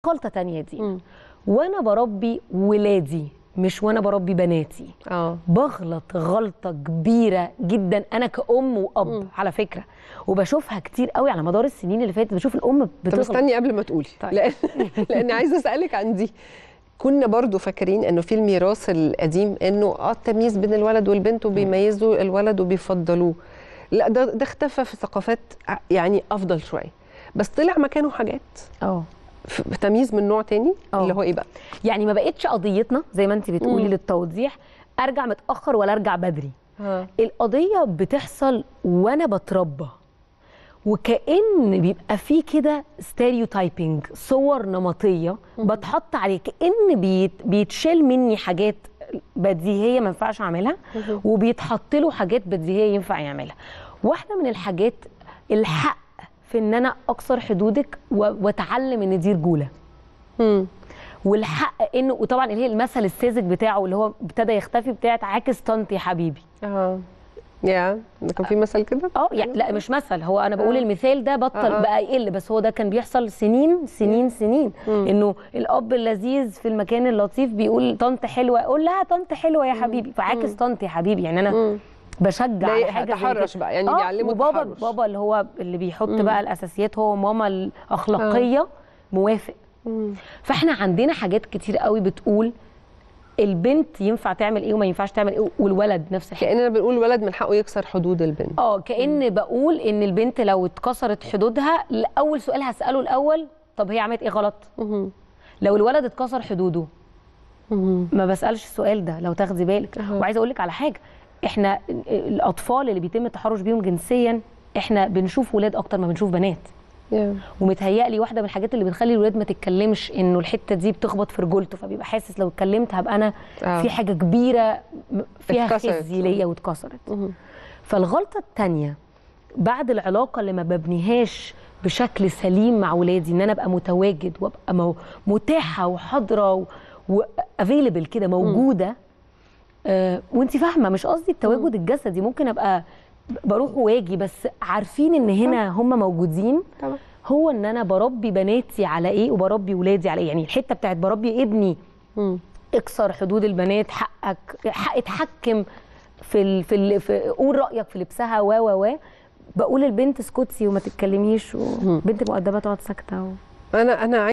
غلطه تانية دي مم. وانا بربي ولادي مش وانا بربي بناتي اه بغلط غلطه كبيره جدا انا كأم وأب مم. على فكره وبشوفها كتير قوي على مدار السنين اللي فاتت بشوف الأم طب بتغلط استني قبل ما تقولي طيب. لان لان عايزه اسالك عن دي كنا برضو فاكرين انه في الميراث القديم انه اه التمييز بين الولد والبنت وبيميزوا الولد وبيفضلوه لا ده ده اختفى في ثقافات ع- يعني افضل شويه بس طلع مكانه حاجات اه ف- تمييز من نوع تاني آه. اللي هو ايه بقى يعني ما بقتش قضيتنا زي ما انت بتقولي مم. للتوضيح ارجع متاخر ولا ارجع بدري اه القضيه بتحصل وانا بتربى وكأن بيبقى في كده ستيريوتايبنج صور نمطيه بتحط عليه كأن بيت بيتشال مني حاجات بديهيه ما ينفعش اعملها مهم. وبيتحط له حاجات بديهيه ينفع يعملها واحده من الحاجات الحق في ان انا اكسر حدودك و- واتعلم ان دي رجوله مم. والحق انه وطبعا اللي هي المثل الساذج بتاعه اللي هو ابتدى يختفي بتاعت عاكس طنط يا حبيبي اه يا ده كان في مثل كده اه يعني لا مش مثل هو انا بقول آه. المثال ده بطل آه، آه. بقى يقل بس هو ده كان بيحصل سنين سنين سنين مم. انه الاب اللذيذ في المكان اللطيف بيقول طنط حلوه اقول لها طنط حلوه يا حبيبي فعاكس طنط يا حبيبي يعني انا مم. بشجع على ضايقها، حاجه زي تحرش كده. بقى، يعني آه، بيعلموا وبابا التحرش. بابا اللي هو اللي بيحط مم. بقى الاساسيات هو ماما الاخلاقيه موافق مم. فاحنا عندنا حاجات كتير قوي بتقول البنت ينفع تعمل ايه وما ينفعش تعمل ايه والولد نفس الحاجه كاننا بنقول ولد من حقه يكسر حدود البنت اه كأن بقول ان البنت لو اتكسرت حدودها اول سؤال هسأله الاول طب هي عملت ايه غلط مهم. لو الولد اتكسر حدوده مهم. ما بسألش السؤال ده لو تاخدي بالك أها. وعايزه اقول لك على حاجه احنا الاطفال اللي بيتم التحرش بيهم جنسيا احنا بنشوف ولاد اكتر ما بنشوف بنات يا. ومتهيألي واحده من الحاجات اللي بتخلي الولاد ما تتكلمش انه الحته دي بتخبط في رجولته فبيبقى حاسس لو اتكلمت هبقى انا آه. في حاجه كبيره م- فيها اتكسرت. خزي ليا واتكسرت مهم. فالغلطه الثانيه بعد العلاقه اللي ما ببنيهاش بشكل سليم مع ولادي ان انا ابقى متواجد وابقى مو- متاحه وحاضره وافيلبل كده موجوده آه وانت فاهمه مش قصدي التواجد الجسدي ممكن ابقى بروح واجي بس عارفين ان هنا هم موجودين طبعا هو ان انا بربي بناتي على ايه وبربي ولادي على ايه يعني الحته بتاعت بربي ابني مم. اكسر حدود البنات حقك حق اتحكم في ال... في, ال... في قول رايك في لبسها و و و بقول البنت اسكتي وما تتكلميش وبنت مؤدبه تقعد ساكته و... انا انا